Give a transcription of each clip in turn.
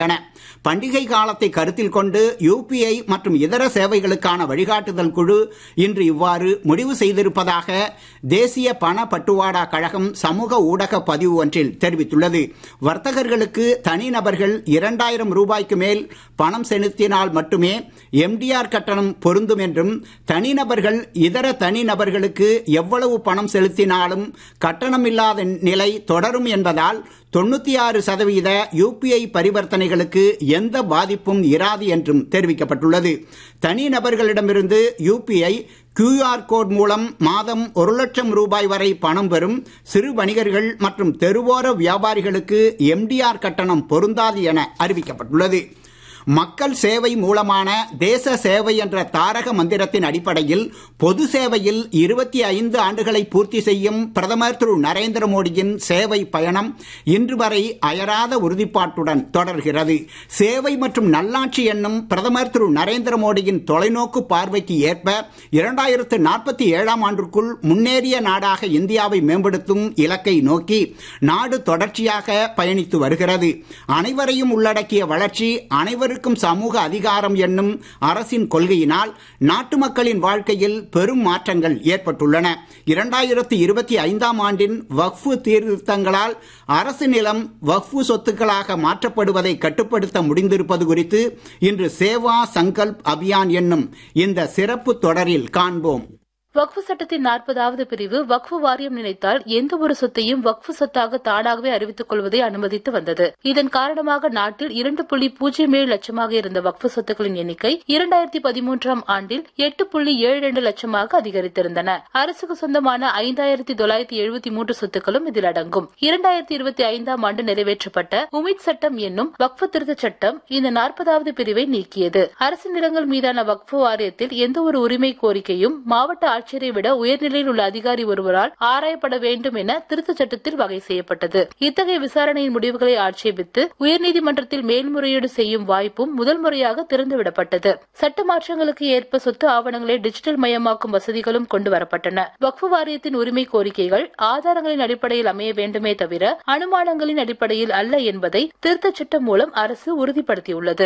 என பண்டிகை காலத்தை கருத்தில் கொண்டு யுபிஐ மற்றும் இதர சேவைகளுக்கான வழிகாட்டுதல் குழு இன்று இவ்வாறு முடிவு செய்திருப்பதாக தேசிய பண பட்டுவாடா கழகம் சமூக ஊடக பதிவு ஒன்றில் தெரிவித்துள்ளது வர்த்தகர்களுக்கு தனிநபர்கள் இரண்டாயிரம் ரூபாய்க்கு மேல் பணம் செலுத்தினால் மட்டுமே எம்டிஆர் கட்டணம் பொருந்தும் என்றும் தனிநபர்கள் இதர தனிநபர்களுக்கு எவ்வளவு பணம் செலுத்தினாலும் கட்டணமில்லாத நிலை தொடரும் என்பதால் தொண்ணூத்தி ஆறு சதவீத யுபிஐ பரிவர்த்தனைகளுக்கு எந்த பாதிப்பும் இராது என்றும் தெரிவிக்கப்பட்டுள்ளது தனிநபர்களிடமிருந்து யுபிஐ கியூஆர் கோட் மூலம் மாதம் ஒரு லட்சம் ரூபாய் வரை பணம் பெறும் சிறு வணிகர்கள் மற்றும் தெருவோர வியாபாரிகளுக்கு எம்டிஆர் கட்டணம் பொருந்தாது என அறிவிக்கப்பட்டுள்ளது மக்கள் சேவை மூலமான தேச சேவை என்ற தாரக மந்திரத்தின் அடிப்படையில் பொது சேவையில் இருபத்தி ஐந்து ஆண்டுகளை பூர்த்தி செய்யும் பிரதமர் திரு நரேந்திர மோடியின் சேவை பயணம் இன்று வரை அயராத உறுதிப்பாட்டுடன் தொடர்கிறது சேவை மற்றும் நல்லாட்சி என்னும் பிரதமர் திரு நரேந்திர மோடியின் தொலைநோக்கு பார்வைக்கு ஏற்ப இரண்டாயிரத்து நாற்பத்தி ஏழாம் ஆண்டிற்குள் முன்னேறிய நாடாக இந்தியாவை மேம்படுத்தும் இலக்கை நோக்கி நாடு தொடர்ச்சியாக பயணித்து வருகிறது அனைவரையும் உள்ளடக்கிய வளர்ச்சி அனைவரும் அனைவருக்கும் சமூக அதிகாரம் என்னும் அரசின் கொள்கையினால் நாட்டு மக்களின் வாழ்க்கையில் பெரும் மாற்றங்கள் ஏற்பட்டுள்ளன இரண்டாயிரத்தி இருபத்தி ஐந்தாம் ஆண்டின் வக்ஃபு சீர்திருத்தங்களால் அரசு நிலம் வக்ஃபு சொத்துக்களாக மாற்றப்படுவதை கட்டுப்படுத்த முடிந்திருப்பது குறித்து இன்று சேவா சங்கல்ப் அபியான் என்னும் இந்த சிறப்பு தொடரில் காண்போம் வக்ஃபு சட்டத்தின் நாற்பதாவது பிரிவு வக்ஃபு வாரியம் நினைத்தால் எந்த ஒரு சொத்தையும் வக்ஃபு சொத்தாக தானாகவே அறிவித்துக் கொள்வதை அனுமதித்து வந்தது இதன் காரணமாக நாட்டில் இரண்டு புள்ளி பூஜ்ஜியம் ஏழு லட்சமாக இருந்த வக்ஃபு சொத்துக்களின் எண்ணிக்கை இரண்டாயிரத்தி பதிமூன்றாம் ஆண்டில் எட்டு புள்ளி ஏழு இரண்டு லட்சமாக அதிகரித்திருந்தன அரசுக்கு சொந்தமான ஐந்தாயிரத்தி தொள்ளாயிரத்தி எழுபத்தி மூன்று சொத்துக்களும் இதில் அடங்கும் இரண்டாயிரத்தி இருபத்தி ஐந்தாம் ஆண்டு நிறைவேற்றப்பட்ட உமித் சட்டம் என்னும் வக்ஃபு திருத்தச் சட்டம் இந்த நாற்பதாவது பிரிவை நீக்கியது அரசு நிலங்கள் மீதான வக்ஃபு வாரியத்தில் எந்த ஒரு உரிமை கோரிக்கையும் மாவட்ட ஆட்சியரை விட உயர்நிலையில் உள்ள அதிகாரி ஒருவரால் ஆராயப்பட வேண்டும் என திருத்தச் சட்டத்தில் வகை செய்யப்பட்டது இத்தகைய விசாரணையின் முடிவுகளை ஆட்சேபித்து உயர்நீதிமன்றத்தில் மேல்முறையீடு செய்யும் வாய்ப்பும் முதல் முறையாக திறந்துவிடப்பட்டது சட்ட மாற்றங்களுக்கு ஏற்ப சொத்து ஆவணங்களை டிஜிட்டல் மயமாக்கும் வசதிகளும் கொண்டு வரப்பட்டன வக்ஃபு வாரியத்தின் உரிமை கோரிக்கைகள் ஆதாரங்களின் அடிப்படையில் அமைய வேண்டுமே தவிர அனுமானங்களின் அடிப்படையில் அல்ல என்பதை திருத்தச் சட்டம் மூலம் அரசு உறுதிப்படுத்தியுள்ளது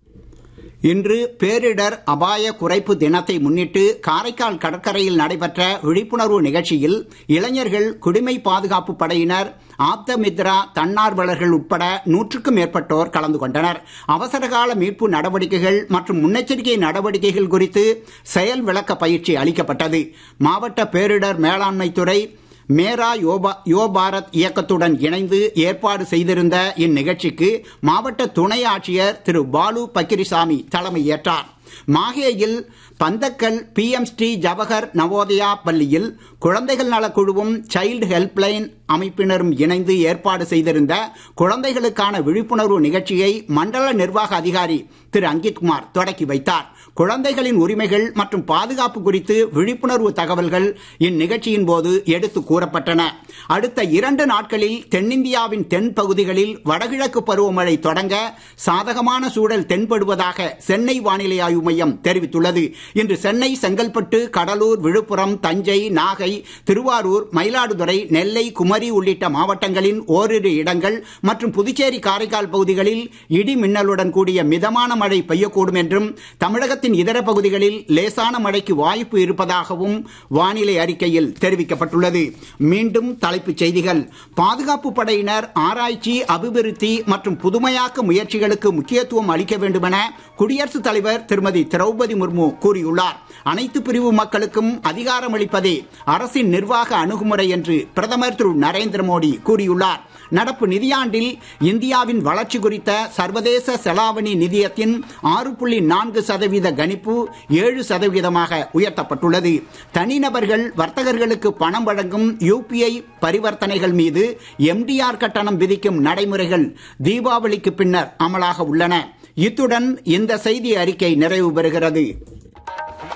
இன்று பேரிடர் அபாய குறைப்பு தினத்தை முன்னிட்டு காரைக்கால் கடற்கரையில் நடைபெற்ற விழிப்புணர்வு நிகழ்ச்சியில் இளைஞர்கள் குடிமை பாதுகாப்பு படையினர் ஆப்தமித்ரா தன்னார்வலர்கள் உட்பட நூற்றுக்கும் மேற்பட்டோர் கலந்து கொண்டனர் அவசரகால மீட்பு நடவடிக்கைகள் மற்றும் முன்னெச்சரிக்கை நடவடிக்கைகள் குறித்து செயல் விளக்க பயிற்சி அளிக்கப்பட்டது மாவட்ட பேரிடர் மேலாண்மை துறை மேரா யோபா யோ பாரத் இயக்கத்துடன் இணைந்து ஏற்பாடு செய்திருந்த இந்நிகழ்ச்சிக்கு மாவட்ட துணை ஆட்சியர் திரு பாலு பக்கிரிசாமி தலைமையேற்றார் மாஹேயில் பந்தக்கல் பி எம் ஸ்ரீ ஜவஹர் நவோதயா பள்ளியில் குழந்தைகள் நலக்குழுவும் சைல்டு ஹெல்ப்லைன் அமைப்பினரும் இணைந்து ஏற்பாடு செய்திருந்த குழந்தைகளுக்கான விழிப்புணர்வு நிகழ்ச்சியை மண்டல நிர்வாக அதிகாரி திரு அங்கித்குமார் தொடக்கி வைத்தார் குழந்தைகளின் உரிமைகள் மற்றும் பாதுகாப்பு குறித்து விழிப்புணர்வு தகவல்கள் இந்நிகழ்ச்சியின் போது எடுத்து கூறப்பட்டன அடுத்த இரண்டு நாட்களில் தென்னிந்தியாவின் தென் பகுதிகளில் வடகிழக்கு பருவமழை தொடங்க சாதகமான சூழல் தென்படுவதாக சென்னை வானிலை ஆய்வு மையம் தெரிவித்துள்ளது இன்று சென்னை செங்கல்பட்டு கடலூர் விழுப்புரம் தஞ்சை நாகை திருவாரூர் மயிலாடுதுறை நெல்லை குமரி உள்ளிட்ட மாவட்டங்களின் ஓரிரு இடங்கள் மற்றும் புதுச்சேரி காரைக்கால் பகுதிகளில் இடி மின்னலுடன் கூடிய மிதமான மழை பெய்யக்கூடும் என்றும் தமிழகத்தின் இதர பகுதிகளில் லேசான மழைக்கு வாய்ப்பு இருப்பதாகவும் வானிலை அறிக்கையில் தெரிவிக்கப்பட்டுள்ளது மீண்டும் தலைப்புச் செய்திகள் பாதுகாப்பு படையினர் ஆராய்ச்சி அபிவிருத்தி மற்றும் புதுமையாக்க முயற்சிகளுக்கு முக்கியத்துவம் அளிக்க வேண்டுமென குடியரசுத் தலைவர் திருமதி திரௌபதி முர்மு கூறியுள்ளார் அனைத்து பிரிவு மக்களுக்கும் அதிகாரம் அளிப்பதே அரசின் நிர்வாக அணுகுமுறை என்று பிரதமர் திரு நரேந்திர மோடி கூறியுள்ளார் நடப்பு நிதியாண்டில் இந்தியாவின் வளர்ச்சி குறித்த சர்வதேச செலாவணி நிதியத்தின் ஆறு புள்ளி நான்கு சதவீத கணிப்பு ஏழு சதவீதமாக உயர்த்தப்பட்டுள்ளது தனிநபர்கள் வர்த்தகர்களுக்கு பணம் வழங்கும் யுபிஐ பரிவர்த்தனைகள் மீது எம்டிஆர் கட்டணம் விதிக்கும் நடைமுறைகள் தீபாவளிக்கு பின்னர் அமலாக உள்ளன இத்துடன் இந்த செய்தி அறிக்கை நிறைவு பெறுகிறது